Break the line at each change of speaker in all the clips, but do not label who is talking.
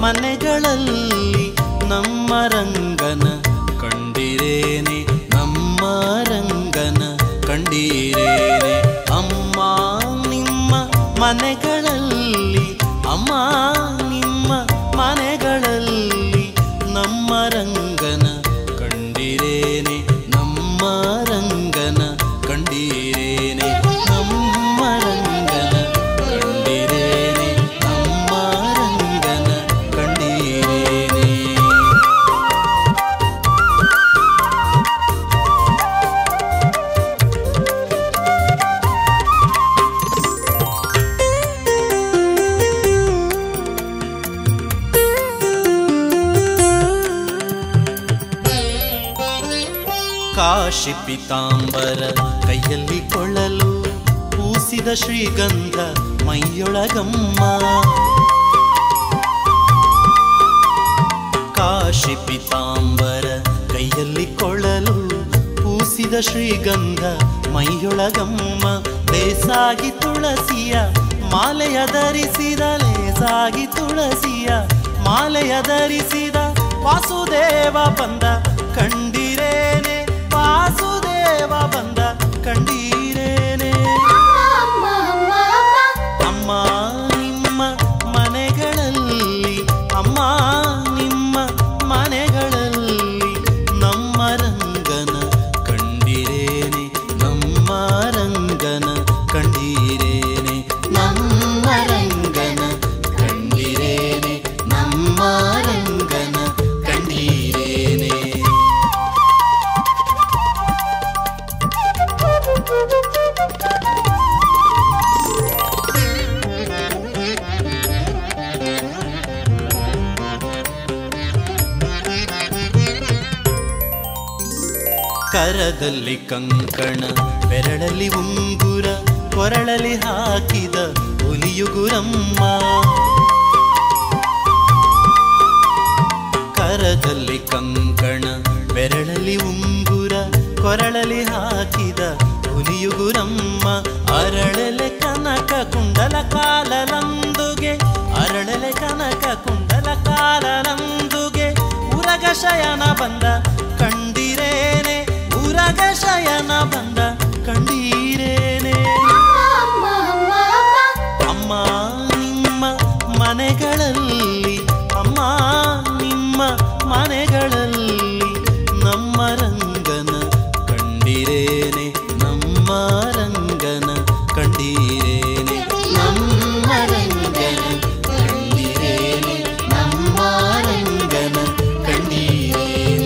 ಮನೆಗಳಲ್ಲಿ ನಮ್ಮ ರಂಗನ ಕಂಡಿರೇನೆ ನಮ್ಮ ರಂಗನ ಕಂಡೀರೇನೆ ಅಮ್ಮ ನಿಮ್ಮ ಮನೆಗಳಲ್ಲಿ ಅಮ್ಮ ನಿಮ್ಮ ಮನೆಗಳಲ್ಲಿ ನಮ್ಮ ರಂಗನ ಕಂಡಿರೇನೆ ನಮ್ಮ ರಂಗನ ಕಂಡೀರೇನೆ ನಮ್ಮ ರಂಗನ ಕಂಡಿರೇನೆ ನಮ್ಮ ರಂಗನ ಕಂಡೀರೇನೆ ಕಾಶಿ ಪಿತಾಂಬರ ಕೈಯಲ್ಲಿ ಕೊಳ್ಳಲು ಪೂಸಿದ ಶ್ರೀಗಂಧ ಮೈಯೊಳಗಮ್ಮ ಕಾಶಿ ಪಿತಾಂಬರ ಕೈಯಲ್ಲಿ ಕೊಳ್ಳಲು ಪೂಸಿದ ಶ್ರೀಗಂಧ ಮೈಯೊಳಗಮ್ಮ ಲೇಸಾಗಿ ತುಳಸಿಯ ಮಾಲೆಯ ಧರಿಸಿದ ಲೇಸಾಗಿ ತುಳಸಿಯ ಮಾಲೆಯ ಧರಿಸಿದ ವಾಸುದೇವ ಬಂದ ಕಂಡಿರೇನೆ ವಾಸುದೇವ ಬಂದ ಕಂಡೀರೇನೆ
ಅಮ್ಮ ಅಮ್ಮ ಅಮ್ಮ
ಅಮ್ಮ ನಿಮ್ಮ ಮನೆಗಳಲ್ಲಿ ಅಮ್ಮ ನಿಮ್ಮ ಮನೆಗಳಲ್ಲಿ ನಮ್ಮ ರಂಗನ ಕಂಡಿರೇನೆ ನಮ್ಮ ರಂಗನ ಕಂಡೀರೇನೆ ನಮ್ಮ ರಂಗನ ಕಂಡಿರೇನೆ ನಮ್ಮ ರಂಗನ ಕಂಡೀರೇನೆ ಕರದಲ್ಲಿ ಕಂಕಣ ಬೆರಳಲ್ಲಿ ಉಂಗುರ ಕೊರಳಲ್ಲಿ ಹಾಕಿದ ಹುಲಿಯುಗುರಮ್ಮ ಕರದಲ್ಲಿ ಕಂಕಣ ಬೆರಳಲ್ಲಿ ಉಂಗುರ ಕೊರಳಲ್ಲಿ ಹಾಕಿದ ಹುಲಿಯುಗುರಮ್ಮ ಅರಳೆಲೆ ಕನಕ ಕುಂಡಲ ಕಾಲಲಂದುಗೆ ಅರಳೆಲೆ ಕನಕ ಕುಂಡಲ ಕಾಲಲಂದುಗೆ ಉರಗ ಶಯನ ಬಂದ ಕಂಡಿರೇನೆ ಉರಗ ಶಯನ ಬಂದ ಕಂಡೀರೇನೆ
ಅಮ್ಮ ಅಮ್ಮ ಅಮ್ಮ
ಅಮ್ಮ ನಿಮ್ಮ ಮನೆಗಳಲ್ಲಿ ಅಮ್ಮ ನಿಮ್ಮ ಮನೆಗಳಲ್ಲಿ ನಮ್ಮ ರಂಗನ ಕಂಡಿರೇನೆ ನಮ್ಮ ರಂಗನ ಕಂಡೀರೇನೆ ನಮ್ಮ ರಂಗನ ಕಂಡಿರೇನೆ ನಮ್ಮ ರಂಗನ ಕಂಡೀರೇನೆ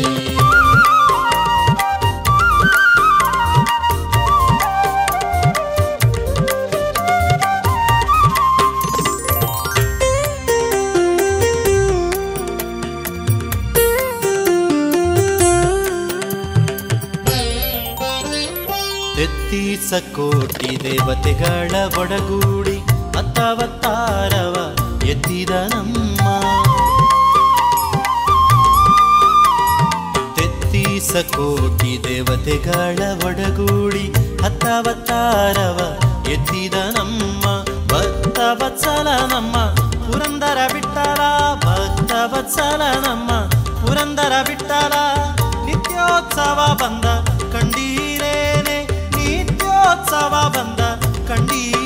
ತೆತ್ತೀಸ ಕೋಟಿ ದೇವತೆಗಳ ಒಡಗೂಡಿ ಅತ್ತವತ್ತಾರವ ಎತ್ತಿದ ನಮ್ಮ ತೆತ್ತೀಸ ಕೋಟಿ ದೇವತೆಗಳ ಒಡಗೂಡಿ ಹತ್ತವತ್ತಾರವ ಎತ್ತಿದ ನಮ್ಮ ಭಕ್ತ ವತ್ಸಲ ನಮ್ಮ ಪುರಂದರ ಬಿಟ್ಟಲ ಭಕ್ತ ವತ್ಸಲ ನಮ್ಮ ಪುರಂದರ ಬಿಟ್ಟಲ ನಿತ್ಯೋತ್ಸವ ಬಂದ ಕಂಡೀರೇನೆ ನಿತ್ಯೋತ್ಸವ ಬಂದ ಕಂಡೀರೇನೆ